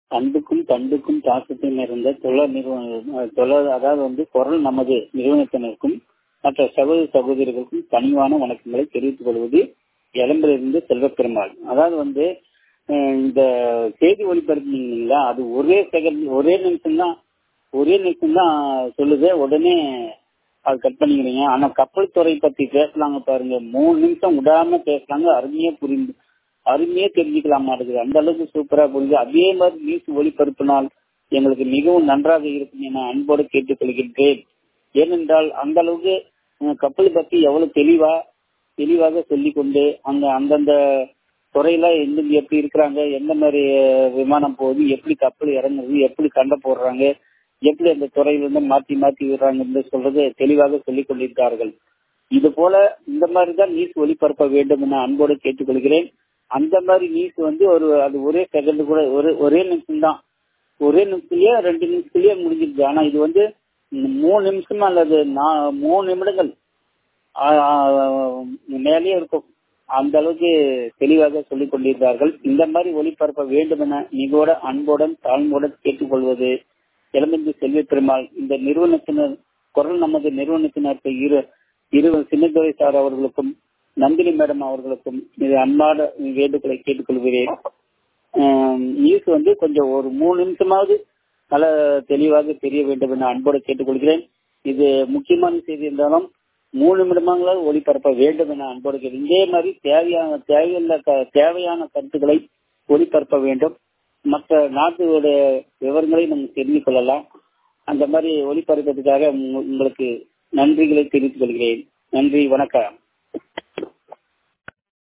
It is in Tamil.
அன்புக்கும் பண்புக்கும் பாசத்தையும் இருந்த தொழில் நிறுவன தொழில் அதாவது வந்து குரல் நமது நிறுவனத்தினருக்கும் மற்ற சகோதர சகோதரிகளுக்கும் பணிவான வணக்கங்களை தெரிவித்துக் கொள்வது இளம்பிலிருந்து செல்வப்பெருமாள் அதாவது வந்து இந்த செய்தி ஒளிபரப்புனீங்களா அது ஒரே செகண்ட் ஒரே நிமிஷம் தான் ஒரே நிமிஷம் தான் சொல்லுது உடனே அது கட் பண்ணிக்கிறீங்க ஆனா கப்பல் துறை பத்தி பேசலாங்க பாருங்க மூணு நிமிஷம் விடாம பேசலாங்க அருமையா புரிந்து அருமையா தெரிஞ்சுக்கலாம் இருக்குது அந்த அளவுக்கு சூப்பரா புரியுது அதே மாதிரி நியூஸ் ஒளிபரப்பினால் எங்களுக்கு மிகவும் நன்றாக இருக்கும் என அன்போடு கேட்டுக்கொள்கின்றேன் ஏனென்றால் அந்த அளவுக்கு கப்பல் பத்தி எவ்வளவு தெளிவா தெளிவாக சொல்லிக் கொண்டு அங்க அந்தந்த துறையில எந்த எப்படி இருக்கிறாங்க எந்த மாதிரி விமானம் போகுது எப்படி கப்பல் இறங்குறது எப்படி கண்ட போடுறாங்க எப்படி அந்த துறையிலிருந்து மாத்தி மாத்தி விடுறாங்க சொல்றது தெளிவாக சொல்லிக் கொண்டிருக்கிறார்கள் இது போல இந்த மாதிரிதான் நியூஸ் ஒளிபரப்ப வேண்டும் என அன்போடு கேட்டுக்கொள்கிறேன் அந்த மாதிரி நியூஸ் வந்து ஒரு அது ஒரே செகண்ட் கூட ஒரு ஒரே நிமிஷம் தான் ஒரே நிமிஷத்துலயே ரெண்டு நிமிஷத்துலயே முடிஞ்சிருச்சு ஆனா இது வந்து மூணு நிமிஷம் அல்லது மூணு நிமிடங்கள் மேலேயே இருக்கும் அந்த அளவுக்கு தெளிவாக சொல்லிக் கொண்டிருந்தார்கள் இந்த மாதிரி ஒளிபரப்ப வேண்டும் என மிகோட அன்புடன் தாழ்மையுடன் கேட்டுக்கொள்வது இளமந்தி செல்வி பெருமாள் இந்த நிறுவனத்தினர் குரல் நமது நிறுவனத்தினருக்கு இரு இரு சின்னத்துறை சார் அவர்களுக்கும் நந்தினி மேடம் அவர்களுக்கும் இது அன்பாட வேண்டுகோளை கேட்டுக்கொள்கிறேன் நியூஸ் வந்து கொஞ்சம் ஒரு மூணு நிமிஷமாவது நல்ல தெளிவாக தெரிய வேண்டும் என அன்போடு கேட்டுக்கொள்கிறேன் இது முக்கியமான செய்தி இருந்தாலும் மூணு நிமிடமாங்களால் ஒளிபரப்ப வேண்டும் என அன்போடு கேட்டு இதே மாதிரி தேவையான தேவையுள்ள தேவையான கருத்துக்களை ஒளிபரப்ப வேண்டும் மற்ற நாட்டுடைய விவரங்களை நம்ம தெரிந்து கொள்ளலாம் அந்த மாதிரி ஒளிபரப்பதுக்காக உங்களுக்கு நன்றிகளை தெரிவித்துக் கொள்கிறேன் நன்றி வணக்கம்